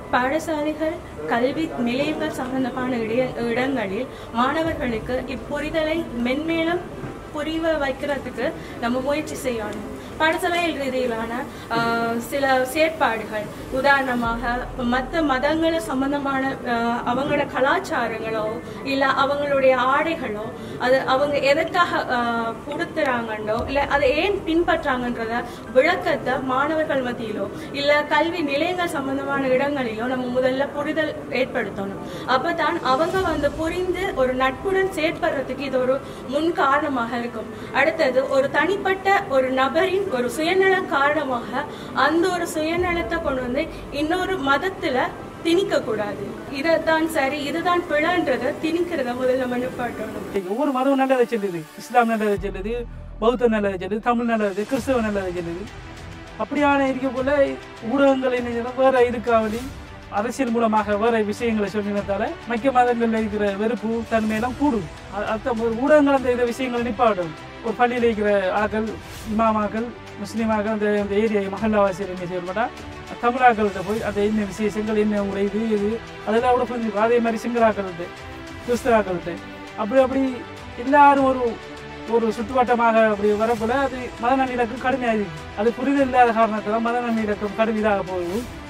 பாடசாலைகள் கல்வி நிலையங்கள் சம்பந்தமான இடைய- இடங்களில் மாணவர்களுக்கு இப்புரிதலை மென்மேலும் புரிய வைக்கிறதுக்கு நம்ம முயற்சி செய்யணும் பாடசாலையில் ரீதியிலான ஆஹ், சில செயற்பாடுகள் உதாரணமாக மற்ற மதங்களை சம்பந்தமான ஆஹ், அவங்களோட கலாச்சாரங்களோ இல்லை அவங்களுடைய ஆடைகளோ அது அவங்க எதற்காக ஆஹ், கொடுத்துறாங்கன்றோ இல்லை அதை ஏன் பின்பற்றாங்கன்றத விளக்கத்தை மாணவர்கள் மத்தியிலோ இல்லை கல்வி நிலையங்கள் சம்பந்தமான இடங்களிலோ நம்ம முதல்ல புரிதல் ஏற்படுத்தணும் அப்பதான் அவங்க வந்து புரிந்து ஒரு நட்புடன் செயற்படுறதுக்கு இது ஒரு முன் காரணமாக இருக்கும் அடுத்தது ஒரு தனிப்பட்ட ஒரு நபரின் ஒரு சுயநலம் காரணமாக அந்த ஒரு சுயநலத்தை கொண்டு வந்து இன்னொரு மதத்துல திணிக்க கூடாது இதைத்தான் சரி இதுதான் பிழைன்றதை திணிக்கிறத முதல்ல நம்ம நிப்பாட்டணும் இன்னைக்கு ஒவ்வொரு மதமும் நல்லதை சொல்லுது இஸ்லாம் நல்லதை சொல்லுது பௌத்தம் நல்லதை சொல்லுது தமிழ் நல்லது கிறிஸ்தவ நல்லதை சொல்லுது அப்படியான இருக்க போல ஊடகங்கள் என்ன செய்யணும், வேற இதுக்காவலி அரசியல் மூலமாக வேற விஷயங்களை சொல்லினதால மக்கிய மதங்கள்ல இருக்கிற வெறுப்பு தன்மையெல்லாம் கூடும் அ- அத்த ஊடகங்கள் அந்த இதை விஷயங்களை நிப்பாடும் ஒரு பள்ளியில் இருக்கிற ஆக்கள் இமாமாக்கள் முஸ்லீமாக்கள் அந்த அந்த ஏரியா மகல்லாவாசியர் என்ன செய்யணும்னா தமிழாக்கள்கிட்ட போய் அந்த என்ன விசேஷங்கள் என்ன உங்களுடைய இது இது அதெல்லாம் கூட புரிஞ்சுக்கும் அதே மாதிரி சிங்களாக்கள்கிட்ட கிறிஸ்தவாக்கள்கிட்ட அப்படி அப்படி எல்லாரும் ஒரு ஒரு சுற்றுவட்டமாக அப்படி வரப்போல அது மத நல்லிணக்கம் கடுமையாக இருக்கு அது புரிதல் இல்லாத காரணத்தால் மத நல்லிணக்கம் கடுமையாக போகுது